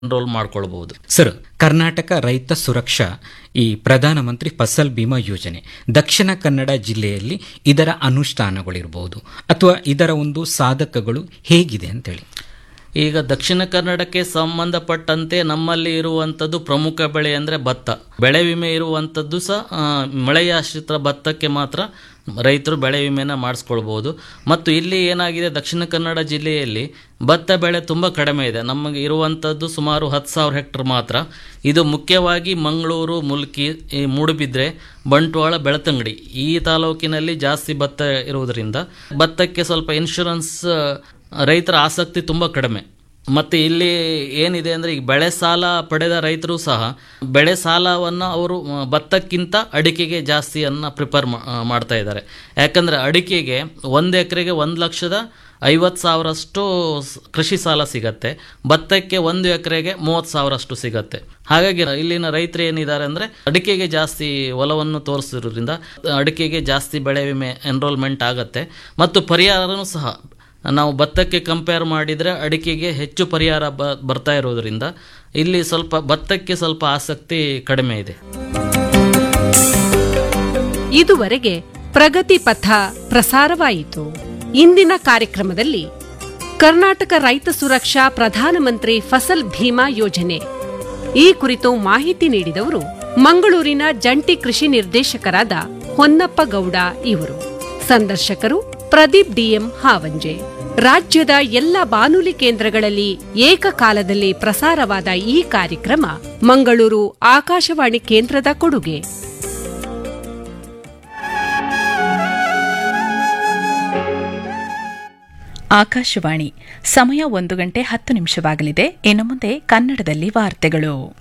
enrol ಮಾಡ್ಕೊಳ್ಬಹುದು sir Karnataka ರೈತ ಸುರಕ್ಷಾ ಈ ಪ್ರಧಾನಮಂತ್ರಿ ಫಸಲ್ ಬಿಮಾ ಯೋಜನೆ ದಕ್ಷಿಣ ಕನ್ನಡ ಜಿಲ್ಲೆಯಲ್ಲಿ ಇದರ ಅನುಷ್ಠಾನಗಳಿರಬಹುದು ಅಥವಾ ಇದರ ಒಂದು ಸಾಧಕಗಳು ಹೇಗಿದೆ ಅಂತೇಳಿ ಈಗ ದಕ್ಷಿಣ ಕನ್ನಡಕ್ಕೆ ಸಂಬಂಧಪಟ್ಟಂತೆ ನಮ್ಮಲ್ಲಿ ಇರುವಂಥದ್ದು ಪ್ರಮುಖ ಬೆಳೆ ಅಂದರೆ ಭತ್ತ ಬೆಳೆ ವಿಮೆ ಇರುವಂಥದ್ದು ಸಹ ಆ, ಮಳೆಯಾಶ್ರಿತ ಭತ್ತಕ್ಕೆ ಮಾತ್ರ ರೈತರು ಬೆಳೆ ವಿಮೆನ ಮಾಡಿಸ್ಕೊಳ್ಬೋದು ಮತ್ತು ಇಲ್ಲಿ ಏನಾಗಿದೆ ದಕ್ಷಿಣ ಕನ್ನಡ ಜಿಲ್ಲೆಯಲ್ಲಿ ಭತ್ತ ಬೆಳೆ ತುಂಬ ಕಡಿಮೆ ಇದೆ ನಮಗೆ ಇರುವಂಥದ್ದು ಸುಮಾರು ಹತ್ತು ಸಾವಿರ ಹೆಕ್ಟರ್ ಮಾತ್ರ ಇದು ಮುಖ್ಯವಾಗಿ ಮಂಗಳೂರು ಮುಲ್ಕಿ ಈ ಮೂಡುಬಿದ್ರೆ ಬಂಟ್ವಾಳ ಬೆಳತಂಗಡಿ ಈ ತಾಲೂಕಿನಲ್ಲಿ ಜಾಸ್ತಿ ಭತ್ತ ಇರುವುದರಿಂದ ಭತ್ತಕ್ಕೆ ಸ್ವಲ್ಪ ಇನ್ಶೂರೆನ್ಸ್ ರೈತರ ಆಸಕ್ತಿ ತುಂಬ ಕಡಿಮೆ ಮತ್ತು ಇಲ್ಲಿ ಏನಿದೆ ಅಂದರೆ ಈಗ ಬೆಳೆ ಸಾಲ ಪಡೆದ ರೈತರು ಸಹ ಬೆಳೆ ಸಾಲವನ್ನು ಅವರು ಆ, ಭತ್ತಕ್ಕಿಂತ ಅಡಿಕೆಗೆ ಜಾಸ್ತಿಯನ್ನು ಪ್ರಿಪೇರ್ ಮಾಡ್ತಾ ಇದ್ದಾರೆ ಯಾಕಂದರೆ ಅಡಿಕೆಗೆ ಒಂದು ಎಕರೆಗೆ ಒಂದು ಲಕ್ಷದ ಐವತ್ತು ಸಾವಿರಷ್ಟು ಸ್- ಕೃಷಿ ಸಾಲ ಸಿಗತ್ತೆ ಭತ್ತಕ್ಕೆ ಒಂದು ಎಕರೆಗೆ ಮೂವತ್ತು ಸಾವಿರಷ್ಟು ಸಿಗತ್ತೆ ಹಾಗಾಗಿ ಇಲ್ಲಿನ ರೈತರು ಏನಿದ್ದಾರೆ ಅಂದರೆ ಅಡಿಕೆಗೆ ಜಾಸ್ತಿ ಒಲವನ್ನು ತೋರಿಸಿರೋದ್ರಿಂದ ಅಡಿಕೆಗೆ ಜಾಸ್ತಿ ಬೆಳೆ ವಿಮೆ ಎನ್ರೋಲ್ಮೆಂಟ್ ಆಗತ್ತೆ ಮತ್ತು ಪರಿಹಾರನೂ ಸಹ ನಾವು ಭತ್ತಕ್ಕೆ ಕಂಪೇರ್ ಮಾಡಿದರೆ ಅಡಿಕೆಗೆ ಹೆಚ್ಚು ಪರಿಹಾರ ಬ ಬರ್ತಾ ಇರೋದ್ರಿಂದ ಇಲ್ಲಿ ಸ್ವಲ್ಪ ಭತ್ತಕ್ಕೆ ಸ್ವಲ್ಪ ಆಸಕ್ತಿ ಕಡಿಮೆ ಇದೆ ಇದುವರೆಗೆ ಪ್ರಗತಿ ಪಥ ಪ್ರಸಾರವಾಯಿತು ಇಂದಿನ ಕಾರ್ಯಕ್ರಮದಲ್ಲಿ ಕರ್ನಾಟಕ ರೈತ ಸುರಕ್ಷಾ ಪ್ರಧಾನಮಂತ್ರಿ ಫಸಲ್ ಭೀಮಾ ಯೋಜನೆ ಈ ಕುರಿತು ಮಾಹಿತಿ ನೀಡಿದವರು ಮಂಗಳೂರಿನ ಜಂಟಿ ಕೃಷಿ ನಿರ್ದೇಶಕರಾದ ಹೊನ್ನಪ್ಪ ಗೌಡ ಇವರು ಸಂದರ್ಶಕರು ಪ್ರದೀಪ್ ಡಿಎಂ ಹಾವಂಜೆ ರಾಜ್ಯದ ಎಲ್ಲ ಬಾನುಲಿ ಕೇಂದ್ರಗಳಲ್ಲಿ ಏಕಕಾಲದಲ್ಲಿ ಪ್ರಸಾರವಾದ ಈ ಕಾರ್ಯಕ್ರಮ ಮಂಗಳೂರು ಆಕಾಶವಾಣಿ ಕೇಂದ್ರದ ಕೊಡುಗೆ ಆಕಾಶವಾಣಿ ಸಮಯ ಒಂದು ಗಂಟೆ ಹತ್ತು ನಿಮಿಷವಾಗಲಿದೆ ಇನ್ನು ಮುಂದೆ ಕನ್ನಡದಲ್ಲಿ ವಾರ್ತೆಗಳು